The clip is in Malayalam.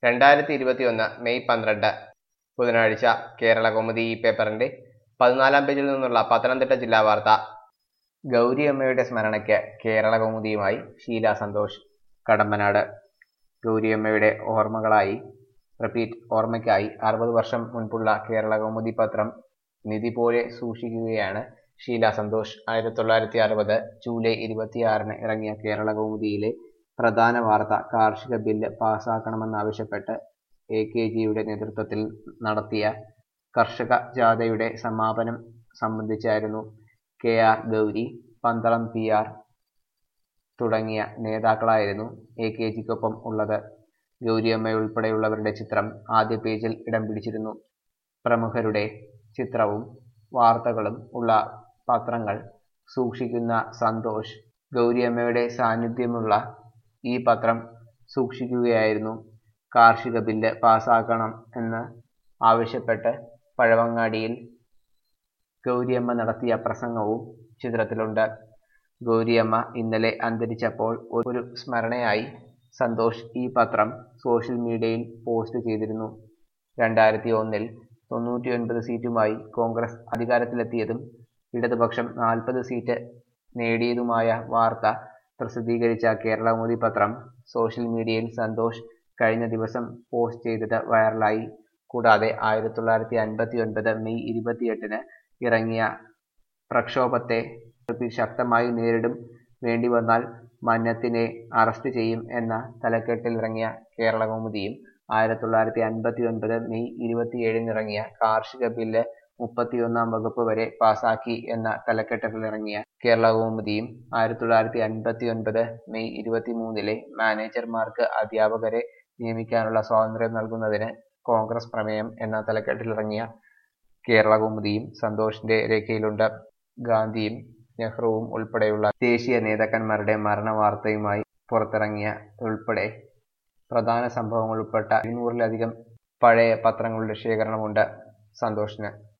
രണ്ടായിരത്തി ഇരുപത്തിയൊന്ന് മെയ് പന്ത്രണ്ട് ബുധനാഴ്ച കേരള കൗമുദി ഈ പേപ്പറിന്റെ പതിനാലാം പേജിൽ നിന്നുള്ള പത്തനംതിട്ട ജില്ലാ വാർത്ത ഗൗരിയമ്മയുടെ സ്മരണയ്ക്ക് കേരള കൗമുദിയുമായി ഷീല സന്തോഷ് കടമ്പനാട് ഗൗരിയമ്മയുടെ ഓർമ്മകളായി റിപ്പീറ്റ് ഓർമ്മയ്ക്കായി അറുപത് വർഷം മുൻപുള്ള കേരള കൗമുദി പത്രം നിധി പോലെ സൂക്ഷിക്കുകയാണ് ഷീല സന്തോഷ് ആയിരത്തി തൊള്ളായിരത്തി അറുപത് ജൂലൈ ഇരുപത്തിയാറിന് ഇറങ്ങിയ കേരള കൗമുദിയിലെ പ്രധാന വാർത്ത കാർഷിക ബില്ല് പാസാക്കണമെന്നാവശ്യപ്പെട്ട് എ കെ ജിയുടെ നേതൃത്വത്തിൽ നടത്തിയ കർഷക ജാഥയുടെ സമാപനം സംബന്ധിച്ചായിരുന്നു K R Gowri Pandalam P R തുടങ്ങിയ നേതാക്കളായിരുന്നു എ കെ ജിക്കൊപ്പം ഉള്ളത് ഗൗരിയമ്മയുൾപ്പെടെയുള്ളവരുടെ ചിത്രം ആദ്യ പേജിൽ ഇടം പിടിച്ചിരുന്നു പ്രമുഖരുടെ ചിത്രവും വാർത്തകളും ഉള്ള പത്രങ്ങൾ സൂക്ഷിക്കുന്ന സന്തോഷ് ഗൗരിയമ്മയുടെ സാന്നിധ്യമുള്ള ഈ പത്രം സൂക്ഷിക്കുകയായിരുന്നു കാർഷിക ബില്ല് പാസ്സാക്കണം എന്ന് ആവശ്യപ്പെട്ട് പഴവങ്ങാടിയിൽ ഗൗരിയമ്മ നടത്തിയ പ്രസംഗവും ചിത്രത്തിലുണ്ട് ഗൗരിയമ്മ ഇന്നലെ അന്തരിച്ചപ്പോൾ ഒരു സ്മരണയായി സന്തോഷ് ഈ പത്രം സോഷ്യൽ മീഡിയയിൽ പോസ്റ്റ് ചെയ്തിരുന്നു രണ്ടായിരത്തി ഒന്നിൽ തൊണ്ണൂറ്റിയൊൻപത് സീറ്റുമായി കോൺഗ്രസ് അധികാരത്തിലെത്തിയതും ഇടതുപക്ഷം നാൽപ്പത് സീറ്റ് നേടിയതുമായ വാർത്ത പ്രസിദ്ധീകരിച്ച കേരള മോദി പത്രം സോഷ്യൽ മീഡിയയിൽ സന്തോഷ് കഴിഞ്ഞ ദിവസം പോസ്റ്റ് ചെയ്തത് വൈറലായി കൂടാതെ ആയിരത്തി തൊള്ളായിരത്തി അൻപത്തി ഒൻപത് മെയ് ഇരുപത്തിയെട്ടിന് ഇറങ്ങിയ പ്രക്ഷോഭത്തെ ശക്തമായി നേരിടും വേണ്ടി വന്നാൽ മന്നത്തിനെ അറസ്റ്റ് ചെയ്യും എന്ന തലക്കെട്ടിലിറങ്ങിയ കേരള കൗമുദിയും ആയിരത്തി തൊള്ളായിരത്തി അൻപത്തി ഒൻപത് മെയ് ഇരുപത്തിയേഴിന് ഇറങ്ങിയ കാർഷിക ബില്ല് മുപ്പത്തിയൊന്നാം വകുപ്പ് വരെ പാസാക്കി എന്ന തലക്കെട്ടിലിറങ്ങിയ കേരള കൗമുദിയും ആയിരത്തി തൊള്ളായിരത്തി അൻപത്തി ഒൻപത് മെയ് ഇരുപത്തിമൂന്നിലെ മാനേജർമാർക്ക് അധ്യാപകരെ നിയമിക്കാനുള്ള സ്വാതന്ത്ര്യം നൽകുന്നതിന് കോൺഗ്രസ് പ്രമേയം എന്ന തലക്കെട്ടിലിറങ്ങിയ കേരള കൗമുദിയും സന്തോഷിന്റെ രേഖയിലുണ്ട് ഗാന്ധിയും നെഹ്റുവും ഉൾപ്പെടെയുള്ള ദേശീയ നേതാക്കന്മാരുടെ മരണ വാർത്തയുമായി പുറത്തിറങ്ങിയ ഉൾപ്പെടെ പ്രധാന സംഭവങ്ങൾ ഉൾപ്പെട്ട ഇരുന്നൂറിലധികം പഴയ പത്രങ്ങളുടെ ശേഖരണമുണ്ട് സന്തോഷിന്